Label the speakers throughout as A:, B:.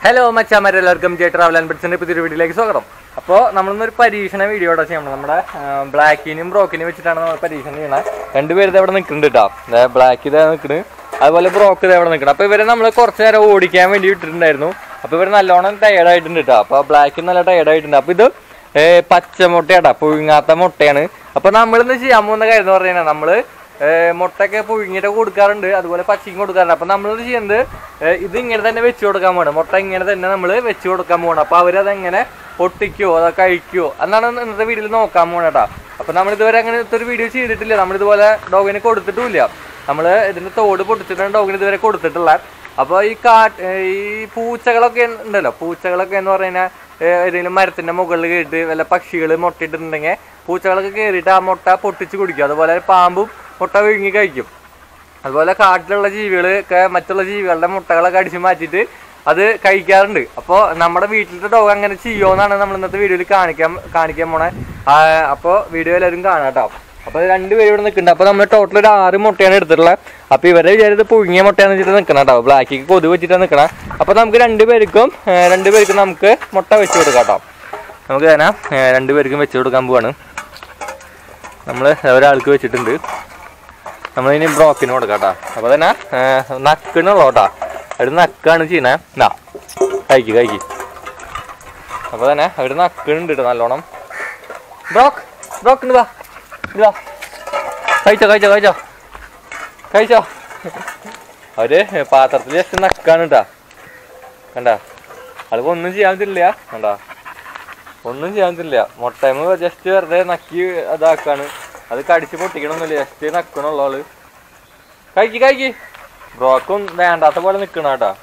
A: hello മച്ചാമാരെ എല്ലാവർക്കും J travel and ബിറ്റ്സിന്റെ പുതിയൊരു വീഡിയോയിലേക്ക് സ്വാഗതം അപ്പോൾ നമ്മളിന്നൊരു പരീക്ഷണ വീഡിയോ ഇവിടെ ചെയ്യണം നമ്മുടെ ബ്ലാക്കിനും ബ്രോക്കിനും വെച്ചിട്ടാണ് നമ്മൾ പരീക്ഷണം ചെയ്യണത് രണ്ടുപേരും ഇത് അവിടെ നിൽക്കുന്നുണ്ട് കേട്ടോ ബ്ലാക്ക് ഇതാ നിൽക്കുന്നത് അതുപോലെ ബ്രോക്ക് ഇത് അവിടെ നിൽക്കണം അപ്പോൾ ഇവരെ നമ്മൾ കുറച്ച് നേരം ഓടിക്കാൻ വേണ്ടി വിട്ടിട്ടുണ്ടായിരുന്നു അപ്പോൾ ഇവർ നല്ലോണം ടയർഡ് ആയിട്ടുണ്ട് കേട്ടോ അപ്പോൾ ബ്ലാക്ക് നല്ല ടയർഡ് ആയിട്ടുണ്ട് അപ്പോൾ ഇത് ഏ, പച്ചമുട്ടയാട്ടാ പുഴുങ്ങാത്ത മുട്ടയാണ് അപ്പോൾ നമ്മളിന്ന് ചെയ്യാൻ പോകുന്ന കാര്യം എന്ന് പറഞ്ഞു കഴിഞ്ഞാൽ നമ്മള് ഏഹ് മുട്ടയൊക്കെ പുഴുങ്ങിയിട്ട് കൊടുക്കാറുണ്ട് അതുപോലെ പച്ചക്കും കൊടുക്കാറുണ്ട് അപ്പൊ നമ്മൾ ചെയ്യുന്നത് ഏഹ് ഇത് ഇങ്ങനെ തന്നെ വെച്ച് കൊടുക്കാൻ പോകണം മുട്ട ഇങ്ങനെ തന്നെ നമ്മൾ വെച്ച് കൊടുക്കാൻ പോകണം അപ്പൊ അവരതെങ്ങനെ പൊട്ടിക്കോ അതോ കഴിക്കോ എന്നാണ് ഇന്നത്തെ വീഡിയോയിൽ നോക്കാൻ പോകണം കേട്ടോ അപ്പൊ നമ്മൾ ഇതുവരെ അങ്ങനത്തെ ഒരു വീഡിയോ ചെയ്തിട്ടില്ല നമ്മൾ ഇതുപോലെ ഡോഗിന് കൊടുത്തിട്ടുമില്ല നമ്മൾ ഇതിന്റെ തോട് പൊട്ടിച്ചിട്ടാണ് ഡോഗിന് ഇതുവരെ കൊടുത്തിട്ടുള്ള അപ്പോൾ ഈ കാ ഏഹ് ഈ പൂച്ചകളൊക്കെ ഉണ്ടല്ലോ പൂച്ചകളൊക്കെ എന്ന് പറഞ്ഞു കഴിഞ്ഞാൽ ഏതെങ്കിലും മരത്തിന്റെ മുകളിൽ കയറിയിട്ട് വല്ല പക്ഷികൾ മുട്ടയിട്ടിട്ടുണ്ടെങ്കിൽ പൂച്ചകളൊക്കെ കയറിയിട്ട് ആ മുട്ട പൊട്ടിച്ച് കുടിക്കും അതുപോലെ പാമ്പും മുട്ട വിഴുങ്ങി കഴിക്കും അതുപോലെ കാട്ടിലുള്ള ജീവികൾ ഒക്കെ മറ്റുള്ള ജീവികളുടെ മുട്ടകളൊക്കെ അടിച്ചു മാറ്റിയിട്ട് അത് കഴിക്കാറുണ്ട് അപ്പോൾ നമ്മുടെ വീട്ടിലത്തെ ഡോഗ് അങ്ങനെ ചെയ്യുമോന്നാണ് നമ്മൾ ഇന്നത്തെ വീഡിയോയിൽ കാണിക്കാൻ കാണിക്കാൻ പോണേ അപ്പോൾ വീഡിയോ എല്ലാവരും കാണാം കേട്ടോ അപ്പോൾ രണ്ടുപേരും ഇവിടെ നിൽക്കുന്നുണ്ട് അപ്പോൾ നമ്മൾ ടോട്ടൽ ഒരു ആറ് മുട്ടയാണ് എടുത്തിട്ടുള്ളത് അപ്പോൾ ഇവരെ വിചാരിച്ചത് പുഴുങ്ങിയ മുട്ടയാണെന്ന് വെച്ചിട്ട് നിൽക്കണം കേട്ടോ ബ്ലാക്കിക്ക് കൊതു വെച്ചിട്ടാണ് നിൽക്കണം അപ്പോൾ നമുക്ക് രണ്ടുപേർക്കും ഏർ രണ്ടുപേർക്കും നമുക്ക് മുട്ട വെച്ച് കൊടുക്കാം കേട്ടോ നമുക്ക് തന്നെ ഏർ രണ്ടുപേർക്കും വെച്ച് കൊടുക്കാൻ പോവാണ് നമ്മൾ ഒരാൾക്ക് വെച്ചിട്ടുണ്ട് നമ്മളിനി ബ്രോക്കിന് കൊടുക്കാം കേട്ടോ അപ്പോൾ തന്നെ നക്കണുള്ളൂ കേട്ടോ അവർ നക്കാണ് ചെയ്യണേ എന്നാ കഴിക്ക് കഴിക്ക് അപ്പോൾ തന്നെ അവർ നക്കണുണ്ട് കേട്ടോ നല്ലോണം ബ്രോക്ക് ബ്രോക്ക് വാ ഇത് വാ കഴിച്ചോ കഴിച്ചോ കഴിച്ചോ കഴിച്ചോ അവര് പാത്രത്തിൽ ജസ്റ്റ് നക്കാണ് കേട്ടാ കണ്ട ആൾക്ക് ഒന്നും ചെയ്യാൻ പറ്റില്ല കണ്ടാ ഒന്നും ചെയ്യാൻ പറ്റില്ല മുട്ടയമ്മ ജസ്റ്റ് വെറുതെ നക്കി അതാക്കാണ് അത് കടിച്ച് പൊട്ടിക്കണമെന്നില്ല ജസ്റ്റ് നക്കണുള്ള ആള് കഴിക്ക് കഴിക്ക് ബ്രോക്കും വേണ്ടാത്ത പോലെ നിക്കണ കേട്ടാ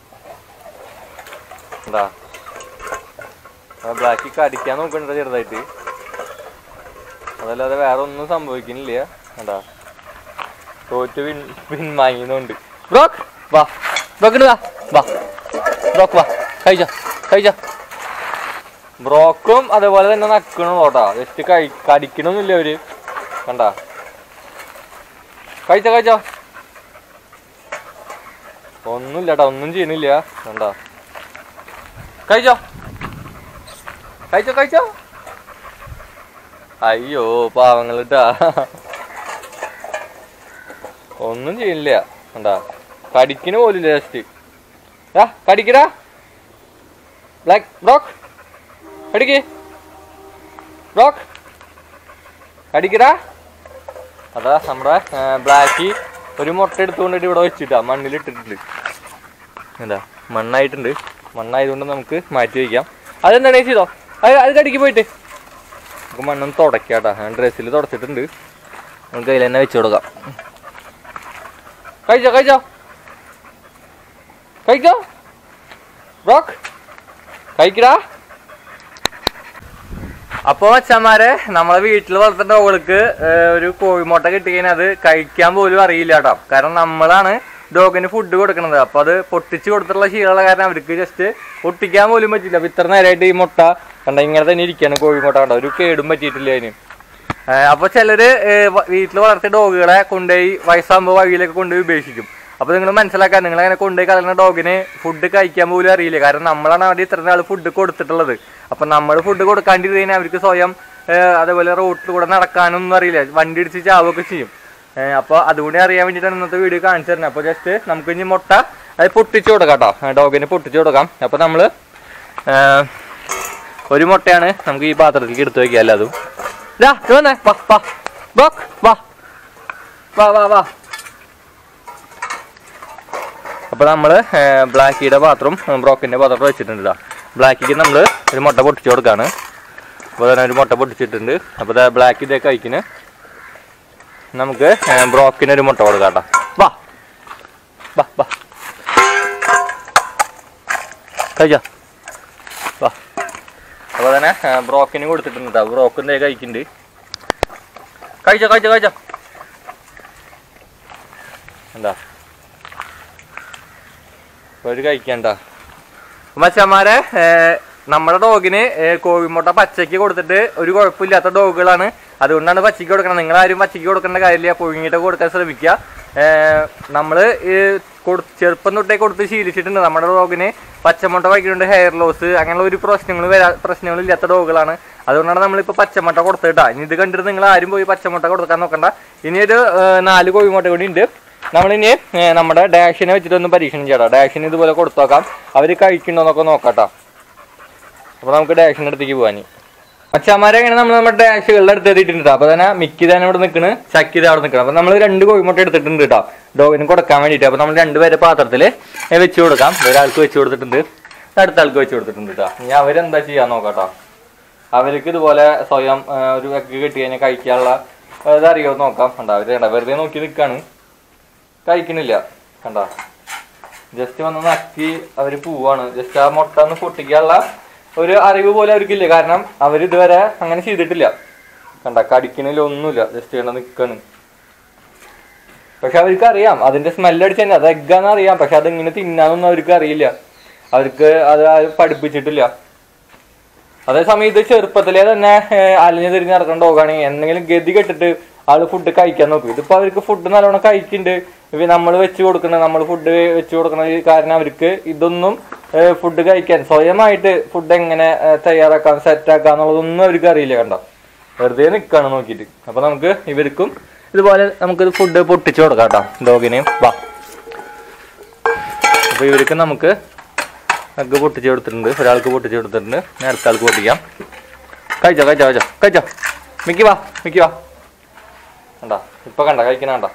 A: എന്താ ബ്ലാക്ക് കടിക്കാൻ നോക്കണ്ട ചെറുതായിട്ട് അതല്ലാതെ വേറെ ഒന്നും സംഭവിക്കുന്നില്ല കണ്ടാ തോറ്റ് പിൻ പിൻവാങ്ങിയതുകൊണ്ട് ബ്രോക്ക് വാ ബ്രോക്കിന് വാ വാ ബ്രോക്ക് വാ കഴിച്ചോ കഴിച്ചോ ബ്രോക്കും അതേപോലെ തന്നെ നക്കണം കേട്ടാ ജസ്റ്റ് കഴി കടിക്കണമെന്നില്ല അവര് കണ്ട കഴിച്ചോ കഴിച്ചോ ഒന്നുമില്ല കേട്ടോ ഒന്നും ചെയ്യണില്ല കണ്ട കഴിച്ചോ കഴിച്ചോ കഴിച്ചോ അയ്യോ പാവങ്ങൾ കേട്ടാ ഒന്നും ചെയ്യണില്ല കണ്ടാ കടിക്കണ പോലില്ല ജസ്റ്റ് ആ കടിക്കടാ ബ്ലാക്ക് ബ്രോക്ക് കടിക്ക് ബ്രോക്ക് കടിക്കടാ അതാ നമ്മുടെ ബ്ലാക്ക് ഒരു മുട്ട എടുത്തുകൊണ്ടിട്ട് ഇവിടെ വെച്ചിട്ടാ മണ്ണിൽ ഇട്ടിട്ടുണ്ട് എന്താ മണ്ണായിട്ടുണ്ട് മണ്ണായതുകൊണ്ട് നമുക്ക് മാറ്റി വയ്ക്കാം അതെന്താണ് ചെയ്തോ അത് അത് കടിക്ക് പോയിട്ട് നമുക്ക് മണ്ണൊന്ന് തുടയ്ക്കാട്ടാ ഞാൻ ഡ്രസ്സിൽ തുടച്ചിട്ടുണ്ട് നമുക്ക് അതിൽ തന്നെ വെച്ച് കൊടുക്കാം കഴിച്ചോ കഴിച്ചോ കഴിച്ചോ ബ്രോക്ക് കഴിക്കടാ അപ്പൊ അച്ഛന്മാരെ നമ്മളെ വീട്ടിൽ വളർത്തുന്ന ഡോഗുകൾക്ക് ഒരു കോഴിമുട്ട കിട്ടിക്കഴിഞ്ഞാൽ അത് കഴിക്കാൻ പോലും അറിയില്ല കേട്ടോ കാരണം നമ്മളാണ് ഡോഗിന് ഫുഡ് കൊടുക്കണത് അപ്പൊ അത് പൊട്ടിച്ച് കൊടുത്തിട്ടുള്ള ശീലമുള്ള കാരണം അവർക്ക് ജസ്റ്റ് പൊട്ടിക്കാൻ പോലും പറ്റില്ല അപ്പൊ ഇത്ര നേരമായിട്ട് ഈ മുട്ട കണ്ട ഇങ്ങനെ തന്നെ ഇരിക്കാണ് കോഴിമുട്ട കണ്ട ഒരു കേടും പറ്റിയിട്ടില്ല അതിന് ഏഹ് അപ്പൊ ചിലര് വീട്ടിൽ വളർത്തിയ ഡോഗുകളെ കൊണ്ടുപോയി വയസ്സാകുമ്പോൾ വഴിയിലൊക്കെ കൊണ്ടുപോയി ഉപേക്ഷിക്കും അപ്പൊ നിങ്ങൾ മനസ്സിലാക്കാൻ നിങ്ങൾ അങ്ങനെ കൊണ്ടുപോയി കളയുന്ന ഡോഗിന് ഫുഡ് കഴിക്കാൻ പോലും അറിയില്ല കാരണം നമ്മളാണ് അവിടെ ഇത്ര നാൾ ഫുഡ് കൊടുത്തിട്ടുള്ളത് അപ്പൊ നമ്മൾ ഫുഡ് കൊടുക്കാണ്ടിരുന്ന് കഴിഞ്ഞാൽ അവർക്ക് സ്വയം ഏഹ് അതേപോലെ റോട്ടിൽ കൂടെ നടക്കാനൊന്നും അറിയില്ല വണ്ടി ഇടിച്ച് ചാവുകയൊക്കെ ചെയ്യും ഏഹ് അപ്പൊ അതുകൂടി അറിയാൻ വേണ്ടിയിട്ടാണ് ഇന്നത്തെ വീഡിയോ കാണിച്ചു തരുന്നത് അപ്പൊ ജസ്റ്റ് നമുക്ക് ഇനി മുട്ട അത് പൊട്ടിച്ചു കൊടുക്കാം കേട്ടോ ഡോഗിന് പൊട്ടിച്ചു കൊടുക്കാം അപ്പൊ നമ്മള് ഏഹ് ഒരു മുട്ടയാണ് നമുക്ക് ഈ പാത്രത്തിലേക്ക് എടുത്തു വെക്കുക അല്ലാതും ഇതാ ഇത് വന്നേ വാ വാ ബ്രോക്ക് വാ വാ വാ വാ അപ്പോൾ നമ്മൾ ബ്ലാക്കിയുടെ പാത്രം ബ്രോക്കിൻ്റെ പാത്രം വെച്ചിട്ടുണ്ട് ഇതാ ബ്ലാക്കിക്ക് നമ്മൾ ഒരു മുട്ട പൊട്ടിച്ചു കൊടുക്കാണ് അപ്പോൾ തന്നെ ഒരു മുട്ട പൊട്ടിച്ചിട്ടുണ്ട് അപ്പോൾ ഇതാ ബ്ലാക്ക് ഇതേ കഴിക്കിന് നമുക്ക് ബ്രോക്കിന് ഒരു മുട്ട കൊടുക്കാം കേട്ടോ വാ വാ വാ കഴിച്ചോ വാ അപ്പോൾ തന്നെ ബ്രോക്കിന് കൊടുത്തിട്ടുണ്ട് കേട്ടോ ബ്രോക്ക് എന്തേ കഴിക്കുന്നുണ്ട് കഴിച്ചോ കഴിച്ചോ കഴിച്ചോ എന്താ ഒരു കഴിക്കണ്ട മച്ചന്മാരെ നമ്മുടെ ഡോഗിന് കോഴിമുട്ട പച്ചയ്ക്ക് കൊടുത്തിട്ട് ഒരു കുഴപ്പമില്ലാത്ത ഡോഗുകളാണ് അതുകൊണ്ടാണ് പച്ചയ്ക്ക് കൊടുക്കണം നിങ്ങൾ ആരും പച്ചയ്ക്ക് കൊടുക്കേണ്ട കാര്യമില്ല പുഴുങ്ങിയിട്ട് കൊടുക്കാൻ ശ്രമിക്കുക നമ്മൾ കൊടു ചെറുപ്പം തൊട്ടേ കൊടുത്ത് ശീലിച്ചിട്ടുണ്ട് നമ്മുടെ ഡോഗിന് പച്ചമുട്ട കഴിക്കുന്നുണ്ട് ഹെയർ ലോസ് അങ്ങനെയുള്ള ഒരു പ്രശ്നങ്ങൾ വരാ പ്രശ്നങ്ങളും ഇല്ലാത്ത ഡോഗുകളാണ് അതുകൊണ്ടാണ് നമ്മളിപ്പോൾ പച്ചമുട്ട കൊടുത്തിട്ടാ ഇനി ഇത് കണ്ടിട്ട് നിങ്ങൾ ആരും പോയി പച്ചമുട്ട കൊടുക്കാൻ നോക്കണ്ട ഇനി ഒരു ഏർ, നാല് കോഴിമുട്ട കൂടി ഉണ്ട് നമ്മളിനി ഏർ, നമ്മുടെ ഡാഷിനെ വെച്ചിട്ടൊന്ന് പരീക്ഷണം ചെയ്യണം ഡാഷിന് ഇതുപോലെ കൊടുത്തു നോക്കാം അവർ കഴിക്കണ്ടോന്നൊക്കെ നോക്കാട്ടോ അപ്പോൾ നമുക്ക് ഡാഷിൻ്റെ അടുത്തേക്ക് പോകാൻ അച്ഛന്മാരെ എങ്ങനെ നമ്മൾ നമ്മുടെ ഡാഷുകളുടെ അടുത്ത് എത്തിയിട്ടുണ്ട് അപ്പൊ തന്നെ മിക്കി തന്നെ ഇവിടെ നിൽക്കണ് ചക്കി ഇത് അവിടെ നിൽക്കണം അപ്പൊ നമ്മൾ രണ്ട് കോഴിമുട്ട എടുത്തിട്ടുണ്ട് കേട്ടോ ഡോഗിന് കൊടുക്കാൻ വേണ്ടിയിട്ട് അപ്പൊ നമ്മൾ രണ്ടുപേരെ പാത്രത്തിൽ വെച്ച് കൊടുക്കാം ഒരാൾക്ക് വെച്ച് കൊടുത്തിട്ടുണ്ട് അടുത്ത ആൾക്ക് വെച്ച് കൊടുത്തിട്ടുണ്ട് കേട്ടോ ഇനി അവരെന്താ ചെയ്യാൻ നോക്കാട്ടോ അവർക്ക് ഇതുപോലെ സ്വയം ആ, ഒരു എഗ് കിട്ടി കഴിഞ്ഞാൽ കഴിക്കാനുള്ള ആ, ഇതറിയോ നോക്കാം കണ്ട അവര് കണ്ട വെറുതെ നോക്കി നിൽക്കാണ് കഴിക്കണില്ല കണ്ട ജസ്റ്റ് വന്ന് നക്കി അവര് പോവാണ് ജസ്റ്റ് ആ മുട്ട ഒന്ന് പൊട്ടിക്കാനുള്ള ഒരു അറിവ് പോലെ അവർക്കില്ല കാരണം അവർ ഇതുവരെ അങ്ങനെ ചെയ്തിട്ടില്ല കണ്ട കടിക്കണില്ല ഒന്നുമില്ല ജസ്റ്റ് കണ്ട നിക്കാണ് പക്ഷെ അവർക്ക് അറിയാം അതിന്റെ സ്മെല്ല് അടിച്ച് തന്നെ അത് എഗ്ഗാന്ന് അറിയാം പക്ഷെ അതിങ്ങനെ തിന്നാനൊന്നും അവർക്ക് അറിയില്ല അവർക്ക് അത് ആരും പഠിപ്പിച്ചിട്ടില്ല അതേസമയം ഇത് ചെറുപ്പത്തിലേ തന്നെ ഏഹ്, അലഞ്ഞു തിരിഞ്ഞ് നടക്കുന്ന ഡോഗാണെങ്കിൽ എന്തെങ്കിലും ഗതി കെട്ടിട്ട് ആള് ഫുഡ് കഴിക്കാൻ നോക്കും ഇതിപ്പോ അവർക്ക് ഫുഡ് നല്ലോണം കഴിക്കുന്നുണ്ട് ഇവ നമ്മൾ വെച്ച് കൊടുക്കുന്ന നമ്മൾ ഫുഡ് വെച്ച് കൊടുക്കുന്ന കാരണം അവർക്ക് ഇതൊന്നും ഫുഡ് കഴിക്കാൻ സ്വയമായിട്ട് ഫുഡ് എങ്ങനെ ഏഹ്, തയ്യാറാക്കാം സെറ്റ് ആക്കാം എന്നുള്ളതൊന്നും അവർക്ക് അറിയില്ല കണ്ടോ വെറുതെ നിൽക്കാണ് നോക്കിയിട്ട് അപ്പൊ നമുക്ക് ഇവർക്കും ഇതുപോലെ നമുക്ക് ഫുഡ് പൊട്ടിച്ചു കൊടുക്കാം കേട്ടോ ഡോഗിനെയും വാ അപ്പൊ ഇവർക്ക് നമുക്ക് അഗ് പൊട്ടിച്ച് കൊടുത്തിട്ടുണ്ട് ഒരാൾക്ക് പൊട്ടിച്ച് കൊടുത്തിട്ടുണ്ട് ഞാൻ അടുത്ത ആൾക്ക് പൊട്ടിക്കാം കഴിച്ചോ കഴിച്ചോ കഴിച്ചോ കഴിച്ചോ മിക്കി വാ മിക്കി വാ കണ്ട ഇപ്പൊ കണ്ട കഴിക്കണ കണ്ട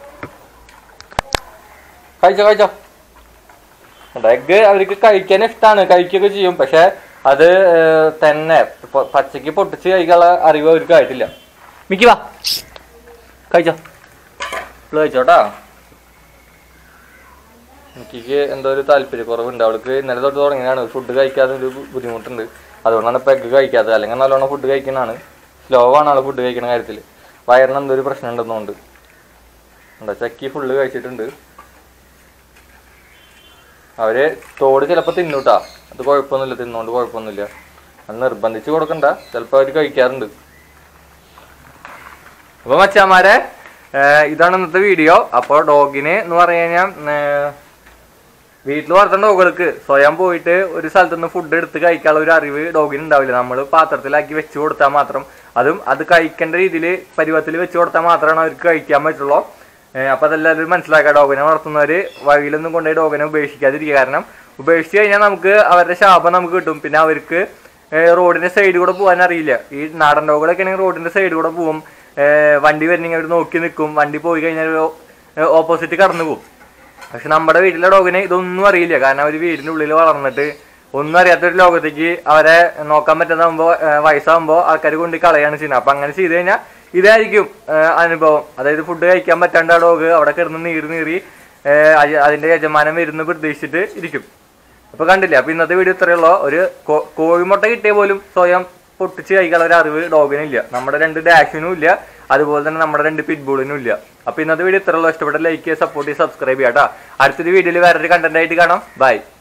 A: കഴിച്ചോ കഴിച്ചോ കണ്ട എഗ് അവർക്ക് കഴിക്കാൻ ഇഷ്ടമാണ് കഴിക്കുകയൊക്കെ ചെയ്യും പക്ഷെ അത് ഏർ, തന്നെ പൊ- പച്ചയ്ക്ക് പൊട്ടിച്ച് കഴിക്കാനുള്ള അറിവ് അവർക്ക് ആയിട്ടില്ല മിക്കി വാ കഴിച്ചോ ഇപ്പൊ കഴിച്ചോട്ടാ എനിക്ക് എന്തോ ഒരു താല്പര്യക്കുറവുണ്ട് അവൾക്ക് ഇന്നലെ തൊട്ട് തുടങ്ങിയതാണ് ഫുഡ് കഴിക്കാതെ ഒരു ബു- ബുദ്ധിമുട്ടുണ്ട് അതുകൊണ്ടാണ് ഇപ്പൊ എഗ് കഴിക്കാത്തത് അല്ലെങ്കിൽ നല്ലോണം ഫുഡ് കഴിക്കുന്നതാണ് സ്ലോ ആണ് ആള് ഫുഡ് കഴിക്കുന്ന കാര്യത്തിൽ വയറിന് എന്തോ ഒരു പ്രശ്നം ഉണ്ടെന്നുണ്ട് എന്താ ചക്കി ഫുള്ള് കഴിച്ചിട്ടുണ്ട് അവര് തോട് ചിലപ്പോ തിന്നൂട്ടാ അത് കുഴപ്പമൊന്നുമില്ല തിന്നോണ്ട് കുഴപ്പമൊന്നുമില്ല അത് നിർബന്ധിച്ച് കൊടുക്കണ്ട ചിലപ്പോ അവര് കഴിക്കാറുണ്ട് അപ്പൊ മച്ചാമാരെ ഏഹ് ഇതാണ് ഇന്നത്തെ വീഡിയോ അപ്പോൾ ഡോഗിന് എന്ന് പറഞ്ഞു കഴിഞ്ഞാൽ വീട്ടിൽ വളർത്തുന്ന ഡോഗുകൾക്ക് സ്വയം പോയിട്ട് ഒരു സ്ഥലത്ത് നിന്ന് ഫുഡ് എടുത്ത് കഴിക്കാനുള്ള ഒരു അറിവ് ഡോഗിന് ഉണ്ടാവില്ല നമ്മൾ പാത്രത്തിലാക്കി വെച്ച് കൊടുത്താൽ മാത്രം അതും അത് കഴിക്കേണ്ട രീതിയിൽ പരുവത്തിൽ വെച്ച് കൊടുത്താൽ മാത്രമാണ് അവർക്ക് കഴിക്കാൻ പറ്റുള്ളൂ ഏഹ് അപ്പൊ അതെല്ലാവരും മനസ്സിലാക്കുക ഡോഗിനെ വളർത്തുന്നവര് വഴിയിലൊന്നും കൊണ്ടുപോയി ഡോഗിനെ ഉപേക്ഷിക്കാതിരിക്കുക കാരണം ഉപേക്ഷിച്ച് കഴിഞ്ഞാൽ നമുക്ക് അവരുടെ ശാപം നമുക്ക് കിട്ടും പിന്നെ അവർക്ക് ഏഹ് റോഡിന്റെ സൈഡിൽ കൂടെ പോകാൻ അറിയില്ല ഈ നാടൻ ഡോഗുകളൊക്കെ ആണെങ്കിൽ റോഡിന്റെ സൈഡിൽ കൂടെ പോവും ഏഹ് വണ്ടി വരുന്നെങ്കിൽ അവർ നോക്കി നിൽക്കും വണ്ടി പോയി കഴിഞ്ഞാൽ ഓപ്പോസിറ്റ് കടന്നു പോകും പക്ഷെ നമ്മുടെ വീട്ടിലെ ഡോഗിന് ഇതൊന്നും അറിയില്ല കാരണം അവർ വീടിന്റെ ഉള്ളിൽ വളർന്നിട്ട് ഒന്നും അറിയാത്ത ഒരു ലോകത്തേക്ക് അവരെ നോക്കാൻ പറ്റുന്നതാകുമ്പോ വയസ്സാകുമ്പോൾ ആൾക്കാർ കൊണ്ട് കളയാണ് ചെയ്യുന്നത് അപ്പൊ അങ്ങനെ ചെയ്ത് കഴിഞ്ഞാൽ ഇതായിരിക്കും ഏഹ് അനുഭവം അതായത് ഫുഡ് കഴിക്കാൻ പറ്റാണ്ട് ആ ഡോഗ് അവിടെ കിടന്ന് നീറി നീറി ഏഹ് അയ- അതിന്റെ യജമാനം വരുന്ന പ്രതീക്ഷിച്ചിട്ട് ഇരിക്കും അപ്പൊ കണ്ടില്ലേ അപ്പൊ ഇന്നത്തെ വീഡിയോ ഇത്രയുള്ളൂ ഒരു കോ- കോഴിമുട്ട കിട്ടിയ പോലും സ്വയം പൊട്ടിച്ച് കഴിക്കാനുള്ള ഒരു അറിവ് ഡോഗിനും ഇല്ല നമ്മുടെ രണ്ട് ഡാഷിനും ഇല്ല അതുപോലെ തന്നെ നമ്മുടെ രണ്ട് പിറ്റ്ബോളിനും ഇല്ല അപ്പൊ ഇന്നത്തെ വീഡിയോ ഇത്രയുള്ളൂ ഇഷ്ടപ്പെട്ട ലൈക്ക് ചെയ്യുക സപ്പോർട്ട് ചെയ്യുക സബ്സ്ക്രൈബ് ചെയ്യാം കേട്ടോ അടുത്തൊരു വീഡിയോയിൽ വേറൊരു കണ്ടന്റ് ആയിട്ട് കാണാം ബൈ